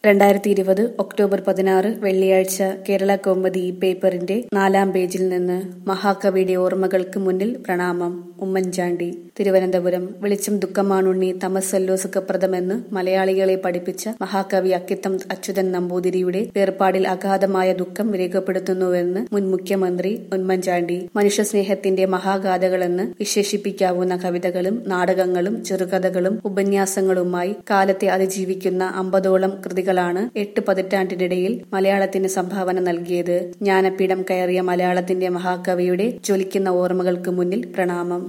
രണ്ടായിരത്തി ഇരുപത് ഒക്ടോബർ പതിനാറ് വെള്ളിയാഴ്ച കേരള കൗമുദി ഈ പേപ്പറിന്റെ നാലാം പേജിൽ നിന്ന് മഹാകവിയുടെ ഓർമ്മകൾക്ക് മുന്നിൽ പ്രണാമം ഉമ്മൻചാണ്ടി തിരുവനന്തപുരം വെളിച്ചം ദുഃഖമാണുണ്ണി തമസല്ലോ സുഖപ്രദമെന്ന് മലയാളികളെ പഠിപ്പിച്ച മഹാകവി അക്കിത്തം അച്യുതൻ നമ്പൂതിരിയുടെ വേർപാടിൽ അഗാധമായ ദുഃഖം രേഖപ്പെടുത്തുന്നുവെന്ന് മുൻ മുഖ്യമന്ത്രി ഉമ്മൻചാണ്ടി മനുഷ്യസ്നേഹത്തിന്റെ മഹാഗാഥകളെന്ന് വിശേഷിപ്പിക്കാവുന്ന കവിതകളും നാടകങ്ങളും ചെറുകഥകളും ഉപന്യാസങ്ങളുമായി കാലത്തെ അതിജീവിക്കുന്ന അമ്പതോളം കൃതികളാണ് എട്ട് പതിറ്റാണ്ടിനിടയിൽ മലയാളത്തിന് സംഭാവന നൽകിയത് ജ്ഞാനപീഠം കയറിയ മലയാളത്തിന്റെ മഹാകവിയുടെ ജ്വലിക്കുന്ന ഓർമ്മകൾക്ക് മുന്നിൽ പ്രണാമം